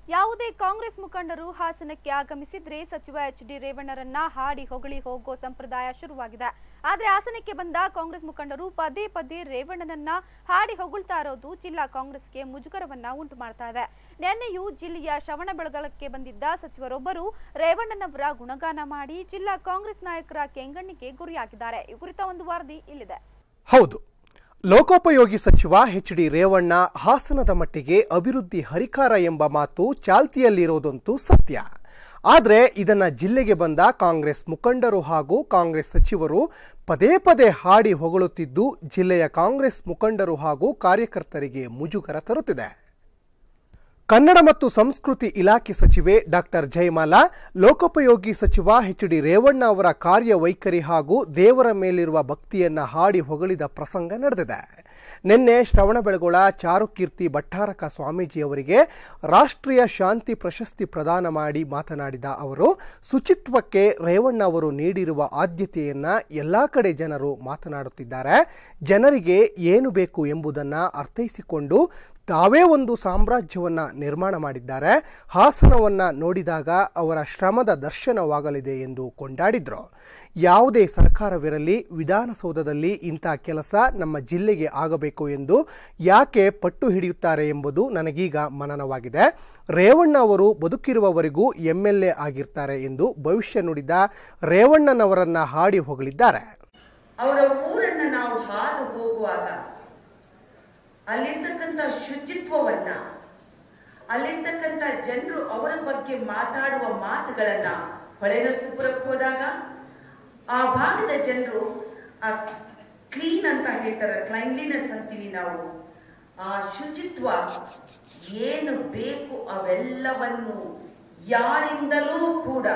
ಯಾವುದೇ ಕಾಂಗ್ರೆಸ್ ಮುಖಂಡರು ಹಾಸನಕ್ಕೆ ಆಗಮಿಸಿದ್ರೆ ಸಚಿವ ಎಚ್ ಡಿ ರೇವಣ್ಣರನ್ನ ಹಾಡಿ ಹೊಗಳಿ ಹೋಗೋ ಸಂಪ್ರದಾಯ ಶುರುವಾಗಿದೆ ಆದ್ರೆ ಹಾಸನಕ್ಕೆ ಬಂದ ಕಾಂಗ್ರೆಸ್ ಮುಖಂಡರು ಪದೇ ಪದೇ ರೇವಣ್ಣನನ್ನ ಹಾಡಿ ಹೊಗಳ್ತಾ ಇರೋದು ಜಿಲ್ಲಾ ಕಾಂಗ್ರೆಸ್ಗೆ ಮುಜುಗರವನ್ನ ಉಂಟು ಮಾಡ್ತಾ ಇದೆ ನಿನ್ನೆಯೂ ಜಿಲ್ಲೆಯ ಶ್ರವಣಬೆಳಗೊಳಕ್ಕೆ ಬಂದಿದ್ದ ಸಚಿವರೊಬ್ಬರು ರೇವಣ್ಣನವರ ಗುಣಗಾನ ಮಾಡಿ ಜಿಲ್ಲಾ ಕಾಂಗ್ರೆಸ್ ನಾಯಕರ ಕೆಂಗಣ್ಣಿಗೆ ಗುರಿಯಾಗಿದ್ದಾರೆ ಈ ಕುರಿತ ಒಂದು ವರದಿ ಇಲ್ಲಿದೆ ಹೌದು ಲೋಕೋಪಯೋಗಿ ಸಚಿವ ಎಚ್ ಡಿ ರೇವಣ್ಣ ಹಾಸನದ ಮಟ್ಟಿಗೆ ಅಭಿವೃದ್ಧಿ ಹರಿಕಾರ ಎಂಬ ಮಾತು ಚಾಲ್ತಿಯಲ್ಲಿರೋದಂತೂ ಸತ್ಯ ಆದರೆ ಇದನ್ನ ಜಿಲ್ಲೆಗೆ ಬಂದ ಕಾಂಗ್ರೆಸ್ ಮುಖಂಡರು ಹಾಗೂ ಕಾಂಗ್ರೆಸ್ ಸಚಿವರು ಪದೇ ಪದೇ ಹಾಡಿ ಹೊಗಳುತ್ತಿದ್ದು ಜಿಲ್ಲೆಯ ಕಾಂಗ್ರೆಸ್ ಮುಖಂಡರು ಹಾಗೂ ಕಾರ್ಯಕರ್ತರಿಗೆ ಮುಜುಗರ ತರುತ್ತಿದೆ ಕನ್ನಡ ಮತ್ತು ಸಂಸ್ಕೃತಿ ಇಲಾಖೆ ಸಚಿವೆ ಡಾಕ್ಟರ್ ಜಯಮಾಲಾ ಲೋಕೋಪಯೋಗಿ ಸಚಿವ ಎಚ್ ಡಿ ರೇವಣ್ಣ ಅವರ ಕಾರ್ಯವೈಖರಿ ಹಾಗೂ ದೇವರ ಮೇಲಿರುವ ಭಕ್ತಿಯನ್ನ ಹಾಡಿ ಹೊಗಳಿದ ಪ್ರಸಂಗ ನಡೆದಿದೆ ನಿನ್ನೆ ಶ್ರವಣಬೆಳಗೊಳ ಚಾರುಕೀರ್ತಿ ಭಟ್ಟಾರಕ ಸ್ವಾಮೀಜಿಯವರಿಗೆ ರಾಷ್ಟ್ರೀಯ ಶಾಂತಿ ಪ್ರಶಸ್ತಿ ಪ್ರದಾನ ಮಾಡಿ ಮಾತನಾಡಿದ ಅವರು ಶುಚಿತ್ವಕ್ಕೆ ರೇವಣ್ಣ ಅವರು ನೀಡಿರುವ ಆದ್ಯತೆಯನ್ನ ಎಲ್ಲಾ ಕಡೆ ಜನರು ಮಾತನಾಡುತ್ತಿದ್ದಾರೆ ಜನರಿಗೆ ಏನು ಬೇಕು ಎಂಬುದನ್ನು ಅರ್ಥೈಸಿಕೊಂಡು ತಾವೇ ಒಂದು ಸಾಮ್ರಾಜ್ಯವನ್ನ ನಿರ್ಮಾಣ ಮಾಡಿದ್ದಾರೆ ಹಾಸನವನ್ನ ನೋಡಿದಾಗ ಅವರ ಶ್ರಮದ ದರ್ಶನವಾಗಲಿದೆ ಎಂದು ಕೊಂಡಾಡಿದ್ರು ಯಾವುದೇ ಸರ್ಕಾರವಿರಲಿ ವಿಧಾನಸೌಧದಲ್ಲಿ ಇಂಥ ಕೆಲಸ ನಮ್ಮ ಜಿಲ್ಲೆಗೆ ಆಗಬೇಕು ಎಂದು ಯಾಕೆ ಪಟ್ಟು ಹಿಡಿಯುತ್ತಾರೆ ಎಂಬುದು ನನಗೀಗ ಮನನವಾಗಿದೆ ರೇವಣ್ಣ ಅವರು ಬದುಕಿರುವವರೆಗೂ ಎಂ ಎಲ್ ಎ ಆಗಿರ್ತಾರೆ ಎಂದು ಭವಿಷ್ಯ ನುಡಿದ ರೇವಣ್ಣನವರನ್ನ ಹಾಡಿ ಹೊಗಳಿದ್ದಾರೆ ಅವರ ಊರನ್ನ ನಾವು ಹಾದು ಹೋಗುವಾಗ ಅಲ್ಲಿರ್ತಕ್ಕಂಥ ಶುಚಿತ್ವವನ್ನ ಅಲ್ಲಿರ್ತಕ್ಕಂಥ ಜನರು ಅವರ ಬಗ್ಗೆ ಮಾತಾಡುವ ಮಾತುಗಳನ್ನ ಹೊಳೆನರಸೀಪುರಕ್ಕೆ ಹೋದಾಗ ಆ ಭಾಗದ ಜನರು ಆ ಕ್ಲೀನ್ ಅಂತ ಹೇಳ್ತಾರೆ ಕ್ಲೈನ್ಲಿನೆಸ್ ಅಂತೀವಿ ನಾವು ಆ ಶುಚಿತ್ವ ಏನು ಬೇಕು ಅವೆಲ್ಲವನ್ನು ಯಾರಿಂದಲೂ ಕೂಡ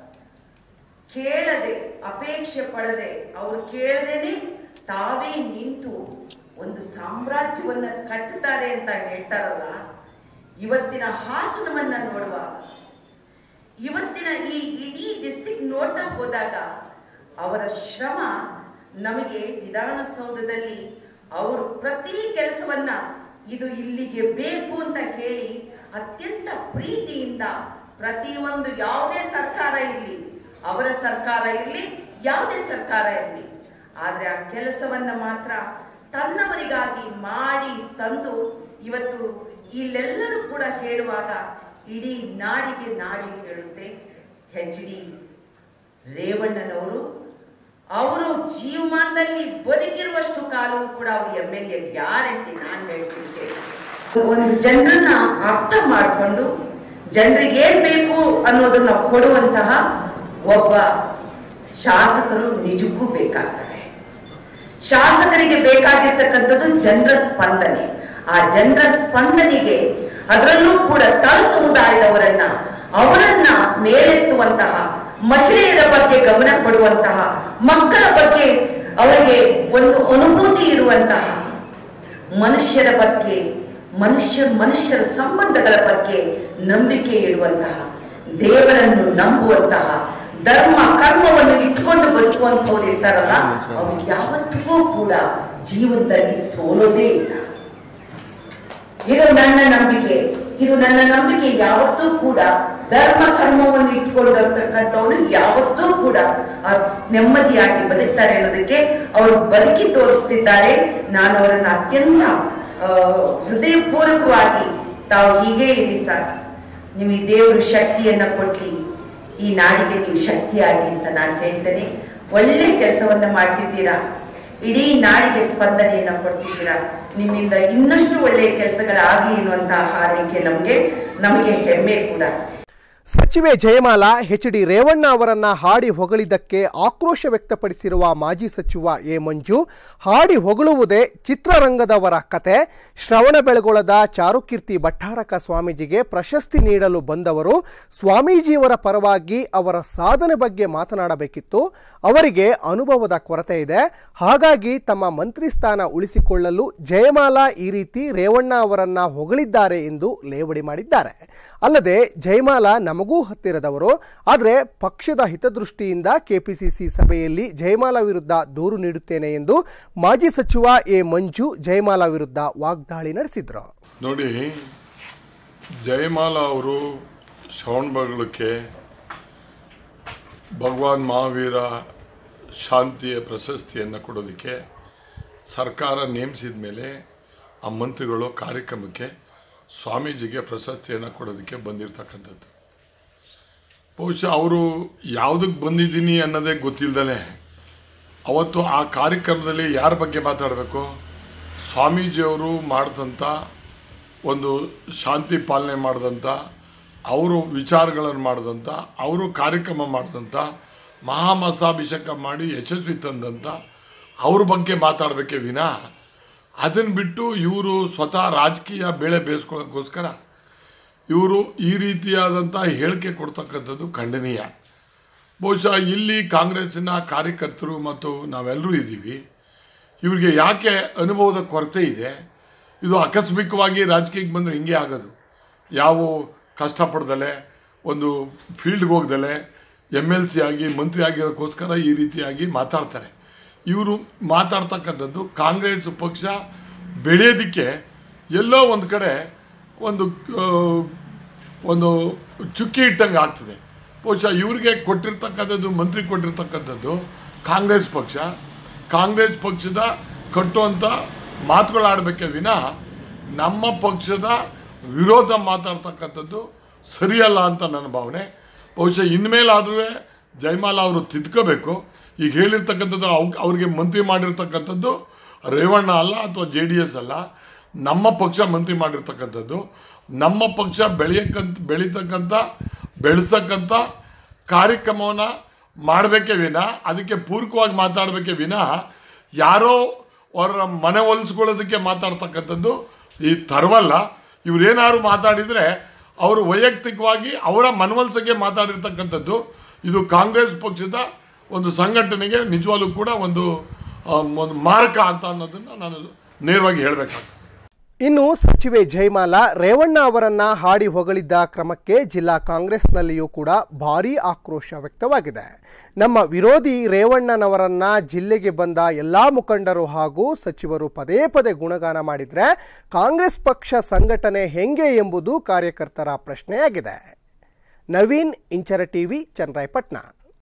ಕೇಳದೆ ಅಪೇಕ್ಷೆ ಪಡದೆ ಅವರು ಕೇಳದೇನೆ ತಾವೇ ನಿಂತು ಒಂದು ಸಾಮ್ರಾಜ್ಯವನ್ನ ಕಟ್ಟುತ್ತಾರೆ ಅಂತ ಹೇಳ್ತಾರಲ್ಲ ಇವತ್ತಿನ ಹಾಸನವನ್ನ ನೋಡುವಾಗ ಇವತ್ತಿನ ಈ ಇಡೀ ಡಿಸ್ಟಿಕ್ ನೋಡ್ತಾ ಹೋದಾಗ ಅವರ ಶ್ರಮ ನಮಗೆ ವಿಧಾನಸೌಧದಲ್ಲಿ ಅವರು ಪ್ರತಿ ಕೆಲಸವನ್ನ ಇದು ಇಲ್ಲಿಗೆ ಬೇಕು ಅಂತ ಹೇಳಿ ಅತ್ಯಂತ ಪ್ರೀತಿಯಿಂದ ಪ್ರತಿಯೊಂದು ಯಾವುದೇ ಸರ್ಕಾರ ಇರಲಿ ಅವರ ಸರ್ಕಾರ ಇರಲಿ ಯಾವುದೇ ಸರ್ಕಾರ ಇರಲಿ ಆದ್ರೆ ಆ ಕೆಲಸವನ್ನ ಮಾತ್ರ ತನ್ನವರಿಗಾಗಿ ಮಾಡಿ ತಂದು ಇವತ್ತು ಇಲ್ಲೆಲ್ಲರೂ ಕೂಡ ಹೇಳುವಾಗ ಇಡೀ ನಾಡಿಗೆ ನಾಡಿ ಹೇಳುತ್ತೆ ಎಚ್ ಡಿ ರೇವಣ್ಣನವರು ಅವರು ಜೀವಮಾನದಲ್ಲಿ ಬದುಕಿರುವಷ್ಟು ಕಾಲವೂ ಕೂಡ ಅವರು ಎಮ್ ಎಲ್ ಎ ಗ್ಯಾರಂಟಿ ನಾನು ಹೇಳ್ತಿದ್ದೆ ಒಂದು ಜನರನ್ನ ಅರ್ಥ ಮಾಡಿಕೊಂಡು ಜನರಿಗೆ ಏನ್ ಬೇಕು ಅನ್ನೋದನ್ನ ಕೊಡುವಂತಹ ಒಬ್ಬ ಶಾಸಕರು ನಿಜಕ್ಕೂ ಬೇಕಾಗ್ತಾರೆ ಶಾಸಕರಿಗೆ ಬೇಕಾಗಿರ್ತಕ್ಕಂಥದ್ದು ಜನರ ಸ್ಪಂದನೆ ಆ ಜನರ ಸ್ಪಂದನೆಗೆ ಅದರಲ್ಲೂ ಕೂಡ ತಳ ಸಮುದಾಯದವರನ್ನ ಅವರನ್ನ ಮೇಲೆತ್ತುವಂತಹ ಮಹಿಳೆಯರ ಬಗ್ಗೆ ಗಮನ ಕೊಡುವಂತಹ ಮಕ್ಕಳ ಬಗ್ಗೆ ಅವರಿಗೆ ಒಂದು ಅನುಭೂತಿ ಇರುವಂತಹ ಮನುಷ್ಯರ ಬಗ್ಗೆ ಮನುಷ್ಯ ಮನುಷ್ಯರ ಸಂಬಂಧಗಳ ಬಗ್ಗೆ ನಂಬಿಕೆ ಇಡುವಂತಹ ದೇವರನ್ನು ನಂಬುವಂತಹ ಧರ್ಮ ಕರ್ಮವನ್ನು ಇಟ್ಕೊಂಡು ಬದುಕುವಂಥವ್ರು ಇರ್ತಾರಲ್ಲ ಅವ್ರು ಯಾವತ್ತಿಗೂ ಕೂಡ ಜೀವನದಲ್ಲಿ ಸೋಲೋದೇ ಇಲ್ಲ ಇದು ನನ್ನ ನಂಬಿಕೆ ಇದು ನನ್ನ ನಂಬಿಕೆ ಯಾವತ್ತೂ ಕೂಡ ಧರ್ಮ ಕರ್ಮವನ್ನು ಇಟ್ಕೊಂಡಿರ್ತಕ್ಕಂಥವ್ರು ಯಾವತ್ತೂ ಕೂಡ ಆ ನೆಮ್ಮದಿಯಾಗಿ ಬದುಕ್ತಾರೆ ಅನ್ನೋದಕ್ಕೆ ಅವರು ಬದುಕಿ ತೋರಿಸ್ತಿದ್ದಾರೆ ನಾನು ಅವರನ್ನ ಅತ್ಯಂತ ಆ, ಹೃದಯಪೂರ್ವಕವಾಗಿ ತಾವು ಹೀಗೆ ಇರಿ ಸರ್ ನಿಮಗೆ ದೇವರು ಶಕ್ತಿಯನ್ನ ಕೊಟ್ಲಿ ಈ ನಾಡಿಗೆ ನೀವು ಶಕ್ತಿಯಾಗಿ ಅಂತ ನಾನು ಹೇಳ್ತೇನೆ ಒಳ್ಳೆ ಕೆಲಸವನ್ನ ಮಾಡ್ತಿದ್ದೀರಾ ಇಡೀ ನಾಡಿಗೆ ಸ್ಪಂದನೆಯನ್ನ ಕೊಡ್ತಿದ್ದೀರಾ ನಿಮ್ಮಿಂದ ಇನ್ನಷ್ಟು ಒಳ್ಳೆಯ ಕೆಲಸಗಳಾಗಲಿ ಎನ್ನುವಂತಹ ಹಾರೈಕೆ ನಮಗೆ ನಮಗೆ ಹೆಮ್ಮೆ ಕೂಡ ಸಚಿವೆ ಜಯಮಾಲಾ ಎಚ್ ಡಿ ರೇವಣ್ಣ ಅವರನ್ನ ಹಾಡಿ ಹೊಗಳಿದ್ದಕ್ಕೆ ಆಕ್ರೋಶ ವ್ಯಕ್ತಪಡಿಸಿರುವ ಮಾಜಿ ಸಚಿವ ಎ ಮಂಜು ಹಾಡಿ ಹೊಗಳುವುದೇ ಚಿತ್ರರಂಗದವರ ಕತೆ ಶ್ರವಣಬೆಳಗೊಳದ ಚಾರುಕೀರ್ತಿ ಭಟ್ಟಾರಕ ಸ್ವಾಮೀಜಿಗೆ ಪ್ರಶಸ್ತಿ ನೀಡಲು ಬಂದವರು ಸ್ವಾಮೀಜಿಯವರ ಪರವಾಗಿ ಅವರ ಸಾಧನೆ ಬಗ್ಗೆ ಮಾತನಾಡಬೇಕಿತ್ತು ಅವರಿಗೆ ಅನುಭವದ ಕೊರತೆ ಇದೆ ಹಾಗಾಗಿ ತಮ್ಮ ಮಂತ್ರಿ ಸ್ಥಾನ ಉಳಿಸಿಕೊಳ್ಳಲು ಜಯಮಾಲಾ ಈ ರೀತಿ ರೇವಣ್ಣ ಅವರನ್ನ ಹೊಗಳಿದ್ದಾರೆ ಎಂದು ಲೇವಡಿ ಮಾಡಿದ್ದಾರೆ ಅಲ್ಲದೆ ಜಯಮಾಲಾ ನಮಗೂ ಹತ್ತಿರದವರು ಆದರೆ ಪಕ್ಷದ ಹಿತದೃಷ್ಟಿಯಿಂದ ಕೆಪಿಸಿಸಿ ಸಭೆಯಲ್ಲಿ ಜಯಮಾಲಾ ವಿರುದ್ಧ ದೂರು ನೀಡುತ್ತೇನೆ ಎಂದು ಮಾಜಿ ಸಚಿವ ಎ ಮಂಜು ಜಯಮಾಲಾ ವಿರುದ್ಧ ವಾಗ್ದಾಳಿ ನಡೆಸಿದ್ರು ನೋಡಿ ಜಯಮಾಲ ಅವರು ಶ್ರವಣಬೆಳಗೊಳಕ್ಕೆ ಭಗವಾನ್ ಮಹಾವೀರ ಶಾಂತಿಯ ಪ್ರಶಸ್ತಿಯನ್ನು ಕೊಡೋದಕ್ಕೆ ಸರ್ಕಾರ ನೇಮಿಸಿದ ಮೇಲೆ ಆ ಮಂತ್ರಿಗಳು ಕಾರ್ಯಕ್ರಮಕ್ಕೆ ಸ್ವಾಮೀಜಿಗೆ ಪ್ರಶಸ್ತಿಯನ್ನು ಕೊಡೋದಕ್ಕೆ ಬಂದಿರತಕ್ಕಂಥದ್ದು ಬಹುಶಃ ಅವರು ಯಾವುದಕ್ಕೆ ಬಂದಿದ್ದೀನಿ ಅನ್ನೋದೇ ಗೊತ್ತಿಲ್ಲದಲೇ ಅವತ್ತು ಆ ಕಾರ್ಯಕ್ರಮದಲ್ಲಿ ಯಾರ ಬಗ್ಗೆ ಮಾತಾಡಬೇಕು ಸ್ವಾಮೀಜಿಯವರು ಮಾಡಿದಂಥ ಒಂದು ಶಾಂತಿ ಪಾಲನೆ ಮಾಡಿದಂಥ ಅವರು ವಿಚಾರಗಳನ್ನು ಮಾಡಿದಂಥ ಅವರು ಕಾರ್ಯಕ್ರಮ ಮಾಡಿದಂಥ ಮಹಾಮಸ್ತಾಭಿಷೇಕ ಮಾಡಿ ಯಶಸ್ವಿ ತಂದಂಥ ಅವ್ರ ಬಗ್ಗೆ ಮಾತಾಡಬೇಕೇ ವಿನಾ ಅದನ್ನು ಬಿಟ್ಟು ಇವರು ಸ್ವತಃ ರಾಜಕೀಯ ಬೇಳೆ ಬೇಯಿಸ್ಕೊಳ್ಳೋಕ್ಕೋಸ್ಕರ ಇವರು ಈ ರೀತಿಯಾದಂಥ ಹೇಳಿಕೆ ಕೊಡ್ತಕ್ಕಂಥದ್ದು ಖಂಡನೀಯ ಬಹುಶಃ ಇಲ್ಲಿ ಕಾಂಗ್ರೆಸ್ಸಿನ ಕಾರ್ಯಕರ್ತರು ಮತ್ತು ನಾವೆಲ್ಲರೂ ಇದ್ದೀವಿ ಇವರಿಗೆ ಯಾಕೆ ಅನುಭವದ ಕೊರತೆ ಇದೆ ಇದು ಆಕಸ್ಮಿಕವಾಗಿ ರಾಜಕೀಯಕ್ಕೆ ಬಂದರೆ ಹಿಂಗೆ ಆಗೋದು ಯಾವ ಕಷ್ಟಪಡ್ದಲೆ ಒಂದು ಫೀಲ್ಡ್ಗೆ ಹೋಗ್ದಲೆ ಎಮ್ ಎಲ್ ಸಿ ಆಗಿ ಮಂತ್ರಿ ಆಗಿರೋಕ್ಕೋಸ್ಕರ ಈ ರೀತಿಯಾಗಿ ಮಾತಾಡ್ತಾರೆ ಇವರು ಮಾತಾಡ್ತಕ್ಕಂಥದ್ದು ಕಾಂಗ್ರೆಸ್ ಪಕ್ಷ ಬೆಳೆಯೋದಕ್ಕೆ ಎಲ್ಲೋ ಒಂದು ಕಡೆ ಒಂದು ಆ, ಒಂದು ಚುಕ್ಕಿ ಇಟ್ಟಂಗೆ ಆಗ್ತದೆ ಬಹುಶಃ ಇವ್ರಿಗೆ ಕೊಟ್ಟಿರ್ತಕ್ಕಂಥದ್ದು ಮಂತ್ರಿ ಕೊಟ್ಟಿರ್ತಕ್ಕಂಥದ್ದು ಕಾಂಗ್ರೆಸ್ ಪಕ್ಷ ಕಾಂಗ್ರೆಸ್ ಪಕ್ಷದ ಕಟ್ಟುವಂಥ ಮಾತುಗಳಾಡಬೇಕೇ ವಿನಃ ನಮ್ಮ ಪಕ್ಷದ ವಿರೋಧ ಮಾತಾಡ್ತಕ್ಕಂಥದ್ದು ಸರಿಯಲ್ಲ ಅಂತ ನನ್ನ ಭಾವನೆ ಬಹುಶಃ ಇನ್ಮೇಲಾದ್ರೂ ಜಯಮಾಲ ಅವರು ತಿದ್ಕೋಬೇಕು ಈಗ ಹೇಳಿರ್ತಕ್ಕಂಥದ್ದು ಅವ್- ಅವ್ರಿಗೆ ಮಂತ್ರಿ ಮಾಡಿರ್ತಕ್ಕಂಥದ್ದು ರೇವಣ್ಣ ಅಲ್ಲ ಅಥವಾ ಜೆ ಡಿ ಎಸ್ ಅಲ್ಲ ನಮ್ಮ ಪಕ್ಷ ಮಂತ್ರಿ ಮಾಡಿರ್ತಕ್ಕಂಥದ್ದು ನಮ್ಮ ಪಕ್ಷ ಬೆಳೆಯಕ್ಕಂತ ಬೆಳೀತಕ್ಕಂಥ ಬೆಳೆಸ್ತಕ್ಕಂಥ ಕಾರ್ಯಕ್ರಮವನ್ನು ಮಾಡಬೇಕೇ ವಿನಃ ಅದಕ್ಕೆ ಪೂರಕವಾಗಿ ಮಾತಾಡಬೇಕೇ ವಿನಃ ಯಾರೋ ಅವರ ಮನೆ ಒಲಿಸ್ಕೊಳ್ಳೋದಕ್ಕೆ ಮಾತಾಡ್ತಕ್ಕಂಥದ್ದು ಈ ತರವಲ್ಲ ಇವ್ರೇನಾದ್ರು ಮಾತಾಡಿದರೆ ಅವರು ವೈಯಕ್ತಿಕವಾಗಿ ಅವರ ಮನವೊಲಿಸಕ್ಕೆ ಮಾತಾಡಿರ್ತಕ್ಕಂಥದ್ದು ಇದು ಕಾಂಗ್ರೆಸ್ ಪಕ್ಷದ ಒಂದು ಸಂಘಟನೆಗೆ ನಿಜವಾಗ್ಲೂ ಕೂಡ ಒಂದು ಆ, ಒಂದು ಮಾರಕ ಅಂತ ಅನ್ನೋದನ್ನ ನಾನು ನೇರವಾಗಿ ಹೇಳಬೇಕಾಗ್ತದೆ ಇನ್ನು ಸಚಿವೆ ಜಯಮಾಲ ರೇವಣ್ಣ ಅವರನ್ನ ಹಾಡಿ ಹೊಗಳಿದ್ದ ಕ್ರಮಕ್ಕೆ ಜಿಲ್ಲಾ ಕಾಂಗ್ರೆಸ್ನಲ್ಲಿಯೂ ಕೂಡ ಭಾರೀ ಆಕ್ರೋಶ ವ್ಯಕ್ತವಾಗಿದೆ ನಮ್ಮ ವಿರೋಧಿ ರೇವಣ್ಣನವರನ್ನ ಜಿಲ್ಲೆಗೆ ಬಂದ ಎಲ್ಲಾ ಮುಖಂಡರು ಹಾಗೂ ಸಚಿವರು ಪದೇ ಪದೇ ಗುಣಗಾನ ಮಾಡಿದ್ರೆ ಕಾಂಗ್ರೆಸ್ ಪಕ್ಷ ಸಂಘಟನೆ ಹೆಂಗೆ ಎಂಬುದು ಕಾರ್ಯಕರ್ತರ ಪ್ರಶ್ನೆಯಾಗಿದೆ ನವೀನ್ ಇಂಚರ ಟಿವಿ ಚನ್ನರಾಯಪಟ್ಟಣ